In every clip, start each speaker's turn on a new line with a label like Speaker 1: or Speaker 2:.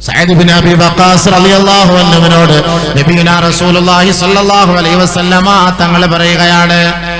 Speaker 1: Saad bin Abi Waqas റളിയല്ലാഹു അൻഹുവിനോട് നബിയുനാ റസൂലുള്ളാഹി സ്വല്ലല്ലാഹു അലൈഹി വസല്ലമ തങ്ങൾ പറയുകയാണ്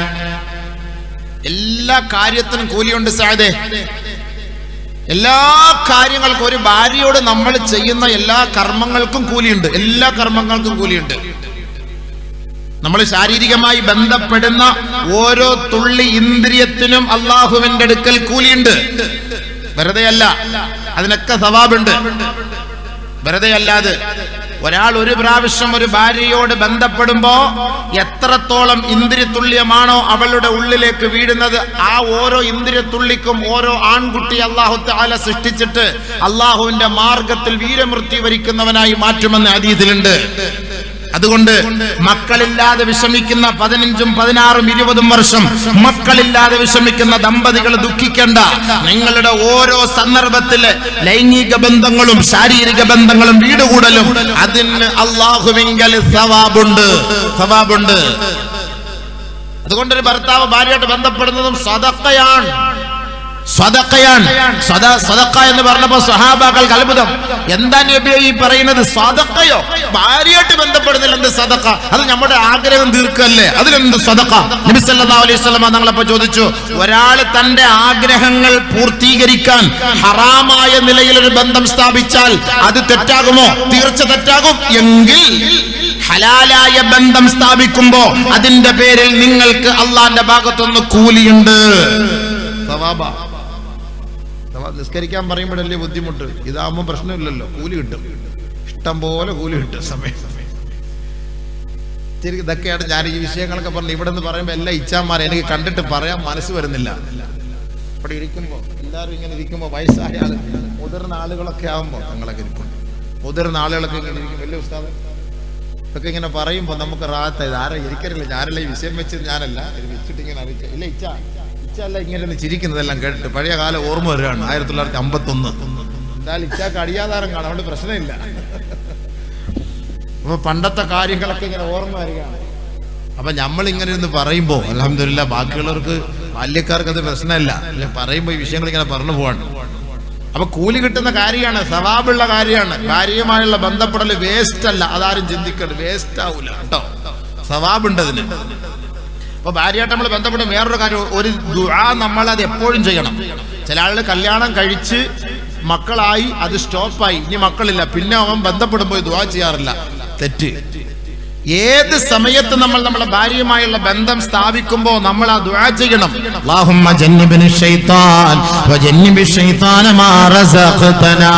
Speaker 2: എല്ലാ കാര്യത്തിനും കൂലിയുണ്ട് സാദേ എല്ലാ കാര്യങ്ങൾക്കും ഒരു ഭാര്യയോട് നമ്മൾ ചെയ്യുന്ന എല്ലാ കർമ്മങ്ങൾക്കും കൂലിയുണ്ട് എല്ലാ കർമ്മങ്ങൾക്കും കൂലിയുണ്ട് നമ്മൾ ശാരീരികമായി ബന്ധപ്പെടുന്ന ഓരോ തുള്ളി ഇന്ദ്രിയത്തിനും അള്ളാഹുവിന്റെ അടുക്കൽ കൂലിയുണ്ട് വെറുതെ അല്ല അതിനൊക്കെ സവാബുണ്ട് വെറുതെ അല്ലാതെ ഒരാൾ ഒരു പ്രാവശ്യം ഒരു ഭാര്യയോട് ബന്ധപ്പെടുമ്പോ എത്രത്തോളം ഇന്ദ്രിയതുല്യമാണോ അവളുടെ ഉള്ളിലേക്ക് വീഴുന്നത് ആ ഓരോ ഇന്ദ്രിയത്തുള്ളിക്കും ഓരോ ആൺകുട്ടി അള്ളാഹു താല സൃഷ്ടിച്ചിട്ട് അള്ളാഹുവിന്റെ മാർഗത്തിൽ വീരമൃത്യു വരിക്കുന്നവനായി മാറ്റുമെന്ന് അതീതിലുണ്ട് അതുകൊണ്ട് മക്കളില്ലാതെ വിഷമിക്കുന്ന പതിനഞ്ചും പതിനാറും ഇരുപതും വർഷം മക്കളില്ലാതെ വിഷമിക്കുന്ന ദമ്പതികൾ ദുഃഖിക്കേണ്ട നിങ്ങളുടെ ഓരോ സന്ദർഭത്തിലെ ലൈംഗിക ബന്ധങ്ങളും ശാരീരിക ബന്ധങ്ങളും വീടുകൂടലും അതിന് അള്ളാഹുവിങ്കൽ സവാബുണ്ട് സവാബുണ്ട് അതുകൊണ്ടൊരു ഭർത്താവ് ഭാര്യയായിട്ട് ബന്ധപ്പെടുന്നതും സദക്കയാണ് സ്വതക്കയാണ് സ്വത സ്വതക്ക എന്ന് പറഞ്ഞപ്പോ സ്വഹാബാക്കൾക്ക് അത്ഭുതം എന്താ നബി ഈ പറയുന്നത് സ്വതക്കയോ ഭാര്യയായിട്ട് ബന്ധപ്പെടുന്നില്ല എന്ത് സദക്ക അത് നമ്മുടെ ആഗ്രഹം തീർക്കല്ലേ അതിലെന്ത് സ്വതക്ക നബി സല്ലല്ലാഹു അലൈഹി വസല്ലം തങ്ങളപ്പോ ചോദിച്ചു ഒരാൾ തന്റെ ആഗ്രഹങ്ങൾ പൂർത്തീകരിക്കാൻ ഹറാമായ നിലയിൽ ഒരു ബന്ധം സ്ഥാപിച്ചാൽ അത് തെറ്റാകുമോ തീർച്ച തെറ്റാകും എങ്കിൽ ഹലാലായ ബന്ധം സ്ഥാപിക്കുമ്പോ അതിന്റെ പേരിൽ നിങ്ങൾക്ക് അള്ളാന്റെ ഭാഗത്തുനിന്ന് കൂലിയുണ്ട് സവാബ സവാ- നിസ്കരിക്കാൻ പറയുമ്പോഴല്ലേ ബുദ്ധിമുട്ട് ഇതാകുമ്പോൾ പ്രശ്നമില്ലല്ലോ കൂലി കിട്ടും ഇഷ്ടം പോലെ കൂലി കിട്ടും സമയം ശരി ഇതൊക്കെയാണ് ഞാൻ ഈ വിഷയങ്ങളൊക്കെ പറഞ്ഞു ഇവിടെ നിന്ന് പറയുമ്പോൾ എല്ലാ ഇച്ഛാമാരെ എനിക്ക് കണ്ടിട്ട് പറയാൻ മനസ്സ് വരുന്നില്ല ഇവിടെ ഇരിക്കുമ്പോൾ എല്ലാവരും ഇങ്ങനെ ഇരിക്കുമ്പോൾ വയസ്സായ ആള് മുതിർന്ന ആളുകളൊക്കെ ആകുമ്പോൾ ഞങ്ങളൊക്കെ ഇരിക്കും മുതിർന്ന ആളുകളൊക്കെ ഇങ്ങനെ ഇരിക്കും വലിയ ഉസ്താദ് ഇതൊക്കെ ഇങ്ങനെ പറയുമ്പോൾ നമുക്ക് റാത്ത ഇത് ആരാ ഇരിക്കറില്ല ഞാനല്ല ഈ വിഷയം വെച്ചത് ഞാനല്ല ഇത് വെച്ചിട്ട് ഇങ്ങനെ അറിയിച്ച ഇല്ല ഇച്ച ഇച്ച അല്ല ഇങ്ങനെ ഒന്ന് ചിരിക്കുന്നതെല്ലാം കേട്ടിട്ട് പഴയ കാലം ഓർമ്മ വരികയാണ് ആയിരത്തി തൊള്ളായിരത്തി അമ്പത്തൊന്ന് എന്തായാലും ഇച്ചാക്ക് അടിയാധാരം കാണാം അതുകൊണ്ട് പ്രശ്നമില്ല അപ്പൊ പണ്ടത്തെ കാര്യങ്ങളൊക്കെ ഇങ്ങനെ ഓർമ്മ വരികയാണ് അപ്പൊ നമ്മൾ ഇങ്ങനെ ഇരുന്ന് പറയുമ്പോ അലഹമില്ല ബാക്കിയുള്ളവർക്ക് ബാല്യക്കാർക്ക് അത് പ്രശ്നമല്ല അല്ലെ പറയുമ്പോ ഈ വിഷയങ്ങൾ ഇങ്ങനെ പറഞ്ഞു പോവാണ് അപ്പൊ കൂലി കിട്ടുന്ന കാര്യമാണ് സവാബുള്ള കാര്യമാണ് ഭാര്യയുമായുള്ള ബന്ധപ്പെടൽ വേസ്റ്റ് അല്ല അതാരും ചിന്തിക്കരുത് വേസ്റ്റ് ആവൂല കേട്ടോ സവാബുണ്ട് അതിന് അപ്പൊ ഭാര്യയായിട്ട് നമ്മൾ ബന്ധപ്പെടും വേറൊരു കാര്യം ഒരു ദുആ നമ്മൾ അത് എപ്പോഴും ചെയ്യണം ചില ആളുകൾ കല്യാണം കഴിച്ച് മക്കളായി അത് സ്റ്റോപ്പായി ഇനി മക്കളില്ല പിന്നെ അവൻ ബന്ധപ്പെടുമ്പോൾ ദുആ ചെയ്യാറില്ല തെറ്റ് ഏത് സമയത്ത് നമ്മൾ നമ്മുടെ ഭാര്യയുമായുള്ള ബന്ധം സ്ഥാപിക്കുമ്പോൾ നമ്മൾ ആ ദുആ ചെയ്യണം
Speaker 1: اللهم جنبنا الشيطان وجنب الشيطان ما رزقتنا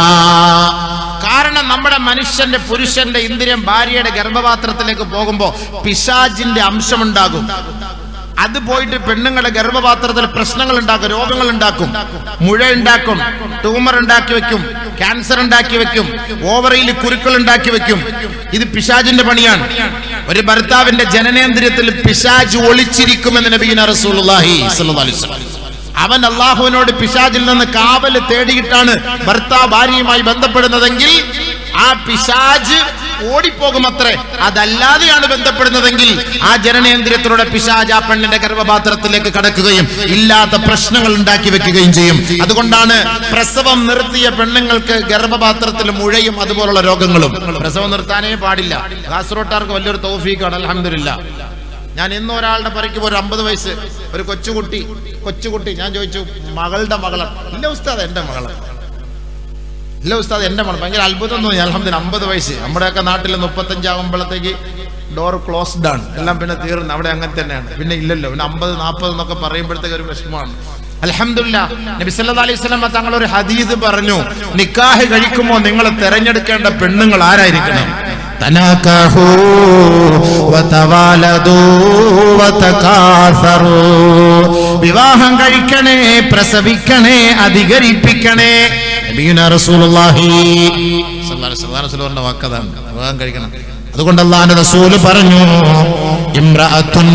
Speaker 2: കാരണം നമ്മുടെ മനുഷ്യന്റെ പുരുഷന്റെ ഇന്ദ്രിയം ഭാര്യയുടെ ഗർഭപാത്രത്തിലേക്ക് പോകുമ്പോൾ പിശാജിന്റെ അംശമുണ്ടാകും അത് പോയിട്ട് പെണ്ണുങ്ങളുടെ ഗർഭപാത്രത്തിൽ പ്രശ്നങ്ങൾ ഉണ്ടാക്കും രോഗങ്ങൾ ഉണ്ടാക്കും മുഴ ഉണ്ടാക്കും ട്യൂമർ ഉണ്ടാക്കി വെക്കും ക്യാൻസർ ഉണ്ടാക്കി വെക്കും ഓവറിയിൽ കുരുക്കൾ ഉണ്ടാക്കി വെക്കും ഇത് പിശാജിന്റെ പണിയാണ് ഒരു ഭർത്താവിന്റെ ജനനേന്ദ്രിയത്തിൽ പിശാജ് ഒളിച്ചിരിക്കുമെന്ന് നബീന റസൂലുള്ളാഹി സ്വല്ലല്ലാഹു അലൈഹി വസല്ലം അവൻ അള്ളാഹുവിനോട് പിശാജിൽ നിന്ന് കാവല് തേടിയിട്ടാണ് ഭർത്താവ് ഭാര്യയുമായി ബന്ധപ്പെടുന്നതെങ്കിൽ ആ പിശാജ് ഓടിപ്പോകുമത്രേ അതല്ലാതെയാണ് ബന്ധപ്പെടുന്നതെങ്കിൽ ആ ജനനേന്ദ്രിയത്തിലൂടെ പിശാജ് ആ പെണ്ണിന്റെ ഗർഭപാത്രത്തിലേക്ക് കടക്കുകയും ഇല്ലാത്ത പ്രശ്നങ്ങൾ ഉണ്ടാക്കി വെക്കുകയും ചെയ്യും അതുകൊണ്ടാണ് പ്രസവം നിർത്തിയ പെണ്ണുങ്ങൾക്ക് ഗർഭപാത്രത്തിൽ മുഴയും അതുപോലുള്ള രോഗങ്ങളും പ്രസവം നിർത്താനേ പാടില്ല കാസർഗോട്ടാർക്ക് വലിയൊരു തൗഫീഖാണ് അലഹമില്ല ഞാൻ ഇന്ന് ഒരാളുടെ പരയ്ക്ക് ഒരു അമ്പത് വയസ്സ് ഒരു കൊച്ചുകുട്ടി കൊച്ചുകുട്ടി ഞാൻ ചോദിച്ചു മകളുടെ മകളാണ് ഇല്ല ഉസ്താദ് എന്റെ മകളാണ് ഇല്ല ഉസ്താദ് എന്റെ മകൾ ഭയങ്കര അത്ഭുതം തോന്നി അലഹമ്മദിന് അമ്പത് വയസ്സ് നമ്മുടെയൊക്കെ നാട്ടിൽ മുപ്പത്തഞ്ചാകുമ്പോഴത്തേക്ക് ഡോർ ക്ലോസ്ഡ് ആണ് എല്ലാം പിന്നെ തീർന്നു അവിടെ അങ്ങനെ തന്നെയാണ് പിന്നെ ഇല്ലല്ലോ പിന്നെ അമ്പത് നാൽപ്പത് എന്നൊക്കെ പറയുമ്പോഴത്തേക്ക് ഒരു വിഷമമാണ് അലഹമില്ല നബി സല്ലല്ലാഹു അലൈഹി വസല്ലം തങ്ങൾ ഒരു ഹദീസ് പറഞ്ഞു നിക്കാഹ് കഴിക്കുമ്പോൾ നിങ്ങൾ തെരഞ്ഞെടുക്കേണ്ട പെണ്ണുങ്ങൾ ആരായിരിക്കണം
Speaker 1: تناكحوا وتوالدوا وتكاثروا
Speaker 2: വിവാഹം കഴിക്കണേ പ്രസവിക്കണേ അധികരിപ്പിക്കണേ നബിയുന റസൂലുള്ളാഹി സ്വല്ലല്ലാഹു അലൈഹി വസല്ലം പറഞ്ഞ വാക്കതാണ് വിവാഹം കഴിക്കണം
Speaker 1: അതുകൊണ്ട് അള്ളാന്റെ റസൂല് പറഞ്ഞു ഇമ്രഅത്തുൻ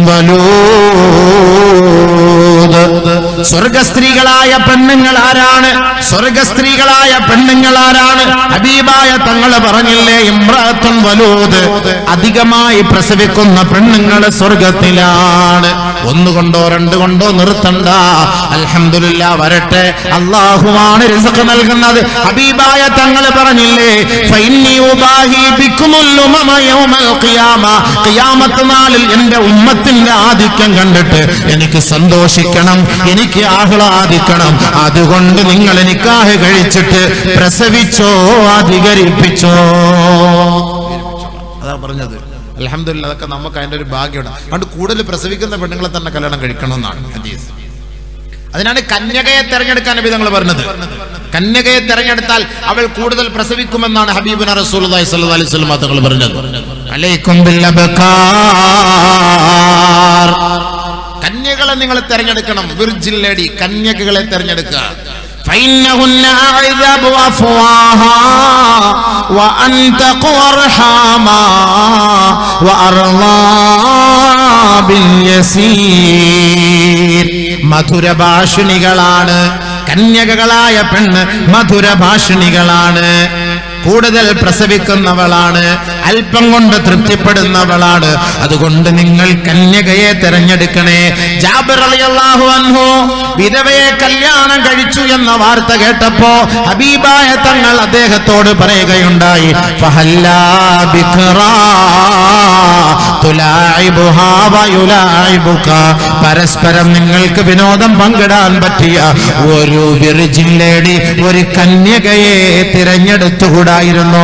Speaker 1: വലൂദ് സ്വർഗസ്ത്രീകളായ പെണ്ണുങ്ങൾ ആരാണ് സ്വർഗസ്ത്രീകളായ പെണ്ണുങ്ങൾ ആരാണ് ഹബീബായ തങ്ങൾ പറഞ്ഞില്ലേ ഇമ്രഅത്തുൻ വലൂദ് അധികമായി പ്രസവിക്കുന്ന പെണ്ണുങ്ങൾ സ്വർഗത്തിലാണ് ഒന്നുകൊണ്ടോ രണ്ടു കൊണ്ടോ നിർത്തണ്ട അൽഹംദുലില്ലാ വരട്ടെ അള്ളാഹുവാണ് റിസ്ക് നൽകുന്നത് ഹബീബായ തങ്ങൾ പറഞ്ഞില്ലേ ഫൈന്നി ഉബാഹി ബിക്കുമുൽ ഉമമ യൗമൽ ഖിയാമ ഖിയാമത്ത് നാളിൽ എന്റെ ഉമ്മത്തിന്റെ ആധിക്യം കണ്ടിട്ട് എനിക്ക് സന്തോഷിക്കണം എനിക്ക് ആഹ്ലാദിക്കണം അതുകൊണ്ട് നിങ്ങൾ നിക്കാഹ് കഴിച്ചിട്ട് പ്രസവിച്ചോ അധികരിപ്പിച്ചോ
Speaker 2: അതാ പറഞ്ഞത് അലഹമില്ല അതൊക്കെ നമുക്ക് അതിന്റെ ഒരു ഭാഗ്യമുണ്ട് അതുകൊണ്ട് കൂടുതൽ പ്രസവിക്കുന്ന പെണ്ണുങ്ങളെ തന്നെ കല്യാണം കഴിക്കണമെന്നാണ് ഹദീസ് അതിനാണ് കന്യകയെ തെരഞ്ഞെടുക്കാൻ വിധങ്ങൾ പറഞ്ഞത് കന്യകയെ തെരഞ്ഞെടുത്താൽ അവൾ കൂടുതൽ പ്രസവിക്കുമെന്നാണ് ഹബീബുന റസൂൽ അലൈഹി സ്വലം തങ്ങൾ പറഞ്ഞത്
Speaker 1: അലൈക്കും ബില്ലബകാർ
Speaker 2: കന്യകളെ നിങ്ങൾ തെരഞ്ഞെടുക്കണം വിർജിൻ ലേഡി കന്യകകളെ തെരഞ്ഞെടുക്കുക
Speaker 1: فإنهن أعذب أفواها وأنتق أرحاما وأرضى باليسير മധുരഭാഷിണികളാണ് കന്യകകളായ പെണ്ണ് മധുരഭാഷിണികളാണ് കൂടുതൽ പ്രസവിക്കുന്നവളാണ് അല്പം കൊണ്ട് തൃപ്തിപ്പെടുന്നവളാണ് അതുകൊണ്ട് നിങ്ങൾ കന്യകയെ തെരഞ്ഞെടുക്കണേ ജാബിർ റളിയല്ലാഹു അൻഹു വിധവയെ കല്യാണം കഴിച്ചു എന്ന വാർത്ത കേട്ടപ്പോ ഹബീബായ തങ്ങൾ അദ്ദേഹത്തോട് പറയുകയുണ്ടായി ഫഹല്ലാ ബിഖറാ തുലാഇബുഹാ വയുലാഇബുക. പരസ്പരം നിങ്ങൾക്ക് വിനോദം പങ്കിടാൻ പറ്റിയ ഒരു വിർജിൻ ലേഡി ഒരു കന്യകയെ തിരഞ്ഞെടുത്തുകൂടായിരുന്നോ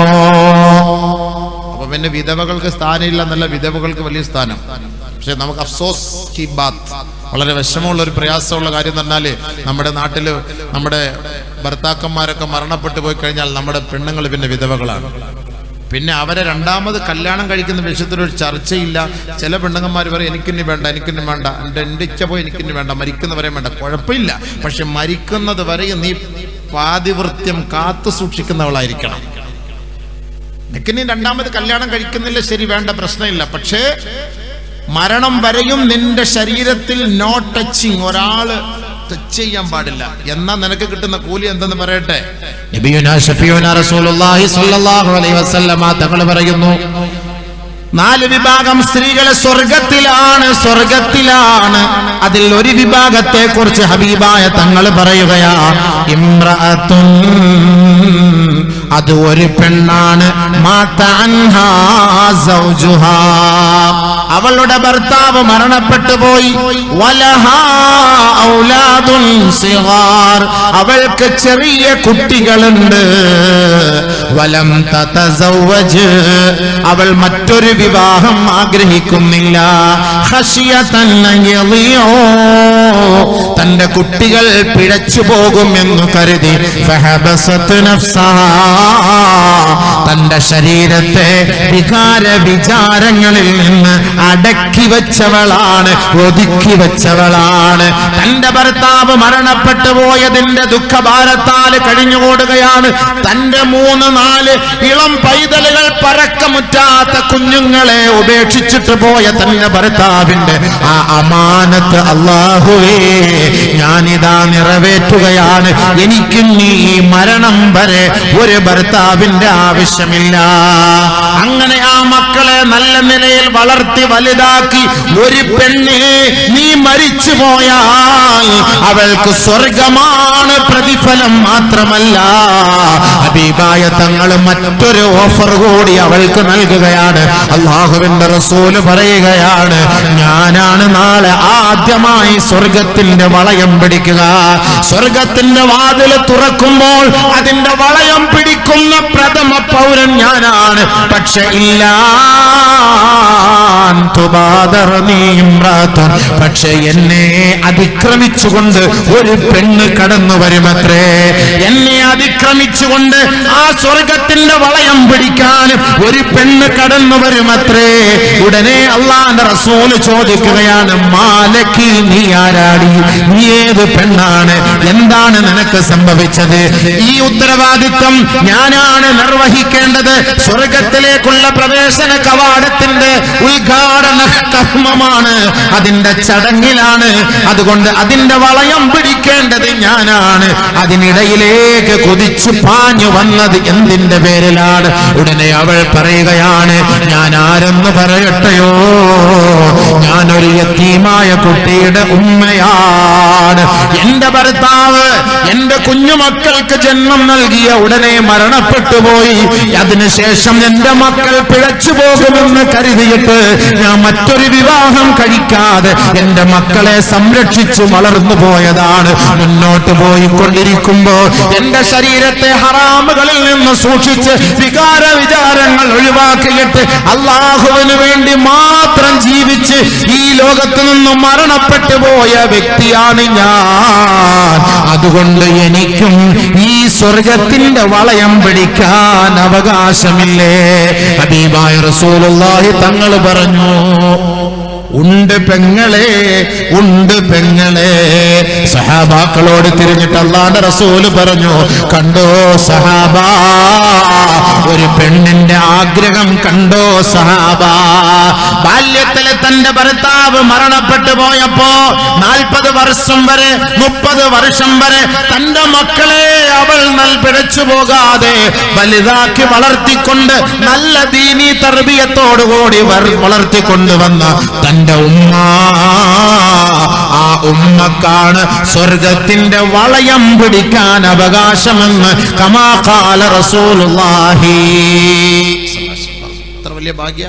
Speaker 2: അപ്പൊ പിന്നെ വിധവകൾക്ക് സ്ഥാനമില്ല എന്നല്ല വിധവകൾക്ക് വലിയ സ്ഥാനം പക്ഷെ നമുക്ക് അഫ്സോസ് കി ബാത്ത് വളരെ വിഷമമുള്ള ഒരു പ്രയാസമുള്ള കാര്യം എന്ന് പറഞ്ഞാല് നമ്മുടെ നാട്ടില് നമ്മുടെ ഭർത്താക്കന്മാരൊക്കെ മരണപ്പെട്ടു പോയി കഴിഞ്ഞാൽ നമ്മുടെ പെണ്ണുങ്ങൾ പിന്നെ വിധവകളാണ് പിന്നെ അവരെ രണ്ടാമത് കല്യാണം കഴിക്കുന്ന വിഷയത്തിൽ ഒരു ചർച്ചയില്ല ചില പെണ്ണുങ്ങന്മാർ പറയും എനിക്കിനി വേണ്ട എനിക്കിനി വേണ്ട എൻ്റെ എൻ്റെ ഇച്ഛ പോയി എനിക്കിനി വേണ്ട മരിക്കുന്നവരെ വേണ്ട കുഴപ്പമില്ല പക്ഷെ മരിക്കുന്നത് വരെയും നീ പാതിവൃത്യം കാത്തു സൂക്ഷിക്കുന്നവളായിരിക്കണം നിനക്കിനി രണ്ടാമത് കല്യാണം കഴിക്കുന്നില്ല ശരി വേണ്ട പ്രശ്നമില്ല പക്ഷേ മരണം വരെയും നിന്റെ ശരീരത്തിൽ നോ ടച്ചിങ് ഒരാള് ടച്ച് ചെയ്യാൻ പാടില്ല എന്നാ നിനക്ക് കിട്ടുന്ന കൂലി എന്തെന്ന് പറയട്ടെ
Speaker 1: നബിയുന ഷഫിയുന റസൂലുള്ളാഹി സ്വല്ലല്ലാഹു അലൈഹി വസല്ലമ തങ്ങൾ പറയുന്നു നാല് വിഭാഗം സ്ത്രീകളെ സ്വർഗത്തിലാണ് സ്വർഗത്തിലാണ് അതിൽ ഒരു വിഭാഗത്തെ കുറിച്ച് ഹബീബായ തങ്ങൾ പറയുകയാ ഇമ്രഅത്തുൻ അത് ഒരു പെണ്ണാണ് മാത അൻഹാ സൗജുഹാ. അവളുടെ ഭർത്താവ് മരണപ്പെട്ടു പോയി വലഹാ ഔലാദുൻ സിഗാർ. അവൾക്ക് ചെറിയ കുട്ടികളുണ്ട് വലം തതസവ്വജ് അവൾ മറ്റൊരു വിവാഹം ആഗ്രഹിക്കുന്നില്ല ഖശിയതൻ അൻ യളിയോ. തന്റെ കുട്ടികൾ പിഴച്ചു പോകുമെന്ന് കരുതി ഫഹബസത് നഫ്സഹാ. തന്റെ ശരീരത്തെ വികാര വിചാരങ്ങളിൽ നിന്ന് അടക്കി വെച്ചവളാണ് ഒതുക്കി വെച്ചവളാണ് തന്റെ ഭർത്താവ് മരണപ്പെട്ടു പോയതിന്റെ ദുഃഖഭാരത്താൽ കഴിഞ്ഞുകൂടുകയാണ് തന്റെ മൂന്ന് നാല് ഇളം പൈതലുകൾ പറക്കമുറ്റാത്ത കുഞ്ഞുങ്ങളെ ഉപേക്ഷിച്ചിട്ട് പോയ തന്റെ ഭർത്താവിന്റെ ആ അമാനത്ത് അള്ളാഹുവേ ഞാനിതാ നിറവേറ്റുകയാണ് എനിക്ക് നീ മരണം വരെ ഒരു ഭർത്താവിന്റെ ആവശ്യമില്ല അങ്ങനെ ആ മക്കളെ നല്ല നിലയിൽ വളർത്തി വലുതാക്കി ഒരു പെണ്ണെ നീ മരിച്ചു പോയാൽ അവൾക്ക് സ്വർഗമാണ് പ്രതിഫലം മാത്രമല്ല ഹബീബായ തങ്ങൾ മറ്റൊരു ഓഫർ കൂടി അവൾക്ക് നൽകുകയാണ് അള്ളാഹുവിന്റെ റസൂല് പറയുകയാണ് ഞാനാണ് നാളെ ആദ്യമായി സ്വർഗത്തിന്റെ വളയം പിടിക്കുക സ്വർഗത്തിന്റെ വാതിൽ തുറക്കുമ്പോൾ അതിന്റെ വളയം പിടിക്കുന്ന പ്രഥമ പൗരൻ ഞാനാണ് പക്ഷെ ഇല്ല പക്ഷെ എന്നെ അതിക്രമിച്ചുകൊണ്ട് ഒരു പെണ്ണ് കടന്നു വരുമത്രേ എന്നെ അതിക്രമിച്ചുകൊണ്ട് ആ സ്വർഗത്തിന്റെ വളയം പിടിക്കാൻ ഒരു പെണ്ണ് കടന്നു വരുമത്രേ ഉടനെ അള്ളാന്റെ റസൂല് ചോദിക്കുകയാണ് മാലക്കി നീ ആരാടി നീ ഏത് പെണ്ണാണ് എന്താണ് നിനക്ക് സംഭവിച്ചത് ഈ ഉത്തരവാദിത്വം ഞാനാണ് നിർവഹിക്കേണ്ടത് നടക്കേണ്ടത് സ്വർഗത്തിലേക്കുള്ള പ്രവേശന കവാടത്തിന്റെ ഉദ്ഘാടന കർമ്മമാണ് അതിന്റെ ചടങ്ങിലാണ് അതുകൊണ്ട് അതിന്റെ വളയം പിടിക്കേണ്ടത് ഞാനാണ് അതിനിടയിലേക്ക് കുതിച്ചു പാഞ്ഞു വന്നത് എന്തിന്റെ പേരിലാണ് ഉടനെ അവൾ പറയുകയാണ് ഞാൻ ആരെന്ന് പറയട്ടെയോ ഞാനൊരു യത്തീമായ കുട്ടിയുടെ ഉമ്മയാണ് എന്റെ ഭർത്താവ് എന്റെ കുഞ്ഞുമക്കൾക്ക് ജന്മം നൽകിയ ഉടനെ മരണപ്പെട്ടു പോയി അതിനുശേഷം എന്റെ മക്കൾ പിഴച്ചു പോകുമെന്ന് കരുതിയിട്ട് ഞാൻ മറ്റൊരു വിവാഹം കഴിക്കാതെ എന്റെ മക്കളെ സംരക്ഷിച്ചു വളർന്നു പോയതാണ് മുന്നോട്ട് പോയിക്കൊണ്ടിരിക്കുമ്പോ എന്റെ ശരീരത്തെ ഹറാമുകളിൽ നിന്ന് സൂക്ഷിച്ച് വികാര വിചാരങ്ങൾ ഒഴിവാക്കിയിട്ട് അള്ളാഹുവിന് വേണ്ടി മാത്രം ജീവിച്ച് ഈ ലോകത്ത് നിന്നും മരണപ്പെട്ടു പോയ വ്യക്തിയാണ് ഞാൻ അതുകൊണ്ട് എനിക്കും ഈ സ്വർഗത്തിന്റെ വളയം പിടിക്കാൻ അവകാശമില്ലേ ഹബീബായ റസൂലുള്ളാഹി തങ്ങൾ പറഞ്ഞു ഉണ്ട് പെങ്ങളെ ഉണ്ട് പെങ്ങളെ സഹാബാക്കളോട് തിരിഞ്ഞിട്ട് അള്ളാന്റെ റസൂല് പറഞ്ഞു കണ്ടോ സഹാബ ഒരു പെണ്ണിന്റെ ആഗ്രഹം കണ്ടോ സഹാബ ബാല്യത്തിലെ തന്റെ ഭർത്താവ് മരണപ്പെട്ടു പോയപ്പോ നാൽപ്പത് വർഷം വരെ മുപ്പത് വർഷം വരെ തന്റെ മക്കളെ അവൾ നൽ പിഴച്ചു പോകാതെ വലുതാക്കി വളർത്തിക്കൊണ്ട് നല്ല ദീനി തർബീയത്തോടുകൂടി വർ- വളർത്തിക്കൊണ്ടുവന്ന തന്റെ ഉമ്മ ആ ഉമ്മക്കാണ് സ്വർഗത്തിന്റെ വളയം പിടിക്കാൻ അവകാശമെന്ന് കമാകാല റസൂലുള്ളാഹി
Speaker 2: ഇത്ര വലിയ ഭാഗ്യ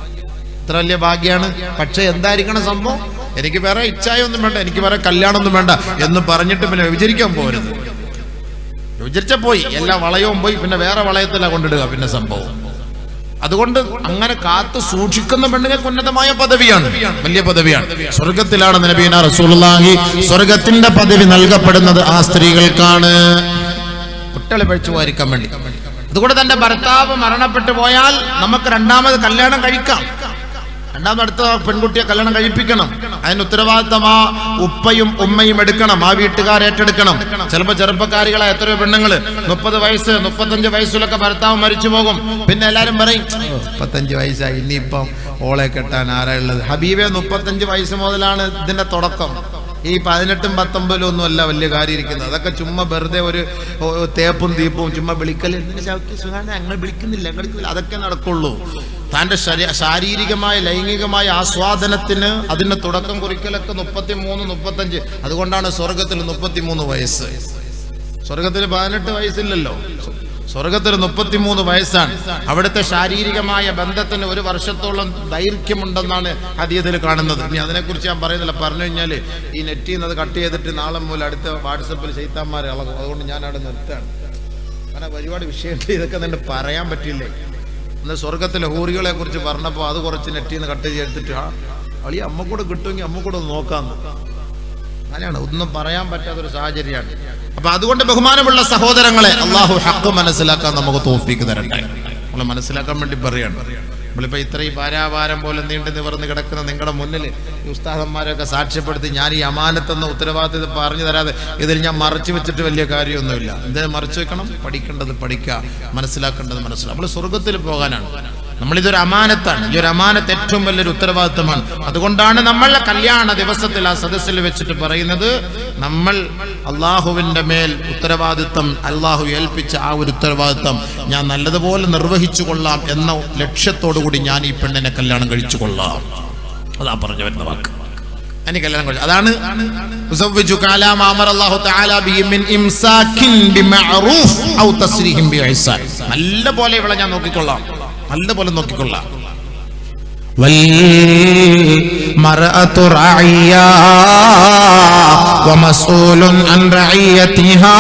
Speaker 2: ഇത്ര വലിയ ഭാഗ്യാണ് പക്ഷെ എന്തായിരിക്കണം സംഭവം എനിക്ക് വേറെ ഇച്ഛായൊന്നും വേണ്ട എനിക്ക് വേറെ കല്യാണമൊന്നും വേണ്ട എന്ന് പറഞ്ഞിട്ട് പിന്നെ വിചരിക്കാൻ പോരുത് വിചരിച്ച പോയി എല്ലാ വളയവും പോയി പിന്നെ വേറെ വളയത്തിലാ കൊണ്ടിടുക പിന്നെ സംഭവം അതുകൊണ്ട് അങ്ങനെ കാത്തു സൂക്ഷിക്കുന്ന പെണ്ണുങ്ങൾക്ക് ഉന്നതമായ പദവിയാണ് വലിയ പദവിയാണ്
Speaker 1: സ്വർഗത്തിലാണ് നബീന റസൂലുള്ളാഹി സ്വർഗത്തിന്റെ പദവി നൽകപ്പെടുന്നത് ആ സ്ത്രീകൾക്കാണ്
Speaker 2: കുട്ടികളെ പഴിച്ചു പോയിരിക്കാൻ വേണ്ടി അതുകൊണ്ട് തന്റെ ഭർത്താവ് മരണപ്പെട്ടു പോയാൽ നമുക്ക് രണ്ടാമത് കല്യാണം കഴിക്കാം രണ്ടാമത് അടുത്ത പെൺകുട്ടിയെ കല്യാണം കഴിപ്പിക്കണം അതിന് ഉത്തരവാദിത്തം ആ ഉപ്പയും ഉമ്മയും എടുക്കണം ആ വീട്ടുകാർ ഏറ്റെടുക്കണം ചിലപ്പോ ചെറുപ്പക്കാരികളെ എത്രയോ പെണ്ണുങ്ങള് മുപ്പത് വയസ്സ് മുപ്പത്തഞ്ച് വയസ്സിലൊക്കെ ഭർത്താവ് മരിച്ചു പോകും പിന്നെ എല്ലാരും പറയും മുപ്പത്തഞ്ച് വയസ്സായി ഇനിയിപ്പം ഓളെ കെട്ടാൻ ആരാ ഉള്ളത് ഹബീബെ മുപ്പത്തഞ്ച് വയസ്സ് മുതലാണ് ഇതിന്റെ തുടക്കം ഈ പതിനെട്ടും പത്തൊമ്പതിലും ഒന്നും അല്ല വലിയ കാര്യം ഇരിക്കുന്നത് അതൊക്കെ ചുമ്മാ വെറുതെ ഒരു ഓ, തേപ്പും തീപ്പും ചുമ്മാ വിളിക്കൽ എന്തിനു ശൗക്കി സുഖാണ് ഞങ്ങൾ വിളിക്കുന്നില്ല ഞങ്ങൾ വിളിക്കുന്നില്ല. അതൊക്കെ നടക്കുള്ളൂ തന്റെ ശരീ- ശാരീരികമായ ലൈംഗികമായ ആസ്വാദനത്തിന് അതിന്റെ തുടക്കം കുറിക്കലൊക്കെ മുപ്പത്തി മൂന്ന് മുപ്പത്തഞ്ച് അതുകൊണ്ടാണ് സ്വർഗത്തിൽ മുപ്പത്തിമൂന്ന് വയസ്സ് സ്വർഗത്തിൽ പതിനെട്ട് വയസ്സില്ലല്ലോ സ്വർഗത്തിൽ മുപ്പത്തിമൂന്ന് വയസ്സാണ് അവിടുത്തെ ശാരീരികമായ ബന്ധത്തിന് ഒരു വർഷത്തോളം ദൈർഘ്യമുണ്ടെന്നാണ് ഹദീയത്തിൽ കാണുന്നത് ഇനി അതിനെക്കുറിച്ച് ഞാൻ പറയുന്നില്ല പറഞ്ഞു കഴിഞ്ഞാൽ ഈ നെറ്റിൽ നിന്ന് അത് കട്ട് ചെയ്തിട്ട് നാളെ മുതൽ അടുത്ത വാട്സപ്പിൽ ചെയ്താന്മാരെ ഇളകും അതുകൊണ്ട് ഞാൻ അവിടെ നിർത്തുകയാണ് അങ്ങനെ ഒരുപാട് വിഷയമുണ്ട് ഇതൊക്കെ തന്നെ പറയാൻ പറ്റില്ലേ ഇന്ന് സ്വർഗത്തിലെ ഹൂറികളെ കുറിച്ച് പറഞ്ഞപ്പോൾ അത് കുറച്ച് നെറ്റിൽ നിന്ന് കട്ട് ചെയ്തെടുത്തിട്ട് ആ അളി അമ്മ കൂടെ കിട്ടുമെങ്കിൽ അമ്മ കൂടെ ഒന്ന് നോക്കാമെന്ന് അങ്ങനെയാണ് ഒന്നും പറയാൻ പറ്റാത്തൊരു സാഹചര്യമാണ് അപ്പൊ അതുകൊണ്ട് ബഹുമാനമുള്ള സഹോദരങ്ങളെ അള്ളാഹു ഹക്ക് മനസ്സിലാക്കാൻ നമുക്ക് തോഫിക്ക് തരട്ടെ നമ്മൾ മനസ്സിലാക്കാൻ വേണ്ടി പറയാണ് നമ്മളിപ്പോ ഇത്രയും ഭാരാഭാരം പോലെ നീണ്ടു നിവർന്ന് കിടക്കുന്ന നിങ്ങളുടെ മുന്നിൽ ഈ ഉസ്താദന്മാരെയൊക്കെ സാക്ഷ്യപ്പെടുത്തി ഞാൻ ഈ അമാനത്തെന്ന ഉത്തരവാദിത്തം പറഞ്ഞു തരാതെ ഇതിൽ ഞാൻ മറച്ചു വെച്ചിട്ട് വലിയ കാര്യമൊന്നുമില്ല എന്തിനു മറച്ചു വെക്കണം പഠിക്കേണ്ടത് പഠിക്കുക മനസ്സിലാക്കേണ്ടത് മനസ്സിലാക്കുക നമ്മൾ സ്വർഗത്തിൽ പോകാനാണ് നമ്മളിതൊരു അമാനത്താണ് ഈ ഒരു അമാനത്ത് ഏറ്റവും വലിയൊരു ഉത്തരവാദിത്തമാണ് അതുകൊണ്ടാണ് നമ്മളുടെ കല്യാണ ദിവസത്തിൽ ആ സദസ്സിൽ വെച്ചിട്ട് പറയുന്നത് നമ്മൾ അള്ളാഹുവിന്റെ മേൽ ഉത്തരവാദിത്തം അള്ളാഹു ഏൽപ്പിച്ച ആ ഒരു ഉത്തരവാദിത്തം ഞാൻ നല്ലതുപോലെ നിർവഹിച്ചു കൊള്ളാം എന്ന ലക്ഷ്യത്തോടു കൂടി ഞാൻ ഈ പെണ്ണിനെ കല്യാണം കഴിച്ചു കൊള്ളാം അതാ പറഞ്ഞു വരുന്ന വാക്ക് എനിക്ക് കല്യാണം കഴിച്ചു അതാണ് ഉസവ്വിജുക അലാ മാ അമറ അല്ലാഹു തആല ബിഹി മിൻ ഇംസാക്കിൻ ബിമഅറൂഫ് ഔ തസ്രീഹിൻ ബിഇഹ്സാൻ നല്ല പോലെ ഇവളെ ഞാൻ നോക്കിക്കൊള്ളാം നല്ല പോലെ നോക്കിക്കൊള്ളാം
Speaker 1: والمرأة رعيا ومسؤول عن رعيتها